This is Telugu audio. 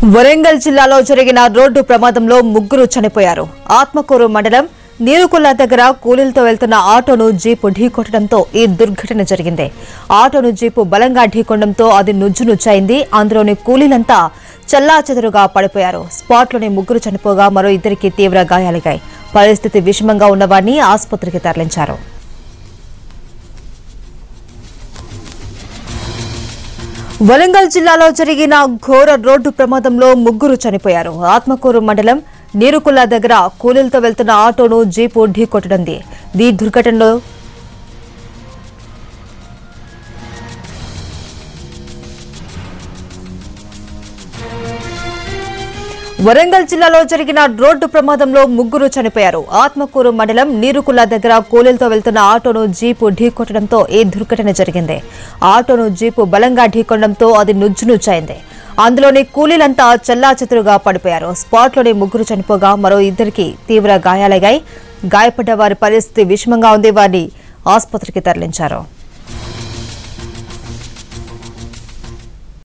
వరంగల్ జిల్లాలో జరిగిన రోడ్డు ప్రమాదంలో ముగ్గురు చనిపోయారు ఆత్మకూరు మండలం నీరుకుల్ల దగ్గర కూలీలతో వెళ్తున్న ఆటోను జీపు ఢీకొట్టడంతో ఈ దుర్ఘటన జరిగింది ఆటోను జీపు బలంగా ఢీకొనడంతో అది నుజ్జు నుచ్చైంది అందులోని కూలీలంతా చెల్లాచెదురుగా పడిపోయారు స్పాట్లోని ముగ్గురు చనిపోగా మరో ఇద్దరికి తీవ్ర గాయాలయ్యాయి పరిస్థితి విషమంగా ఉన్నవారిని ఆసుపత్రికి తరలించారు వరంగల్ జిల్లాలో జరిగిన ఘోర రోడ్డు ప్రమాదంలో ముగ్గురు చనిపోయారు ఆత్మకూరు మండలం నీరుకుల్ల దగ్గర కూలీలతో వెళ్తున్న ఆటోను జీపు ఢీకొట్టడంది ఈ దుర్ఘటనలో వరంగల్ జిల్లాలో జరిగిన రోడ్డు ప్రమాదంలో ముగ్గురు చనిపోయారు ఆత్మకూరు మండలం నీరుకుల్ల దగ్గర కూలీలతో వెళ్తున్న ఆటోను జీపు ఢీకొట్టడంతో ఈ దుర్ఘటన జరిగింది ఆటోను జీపు బలంగా ఢీకొనడంతో అది నుజ్జు నుచ్చైంది అందులోని కూలీలంతా చెల్లాచెతురుగా పడిపోయారు స్పాట్లోని ముగ్గురు చనిపోగా మరో ఇద్దరికి తీవ్ర గాయాలయ్యాయి గాయపడ్డ వారి పరిస్థితి విషమంగా ఉంది వారిని ఆసుపత్రికి తరలించారు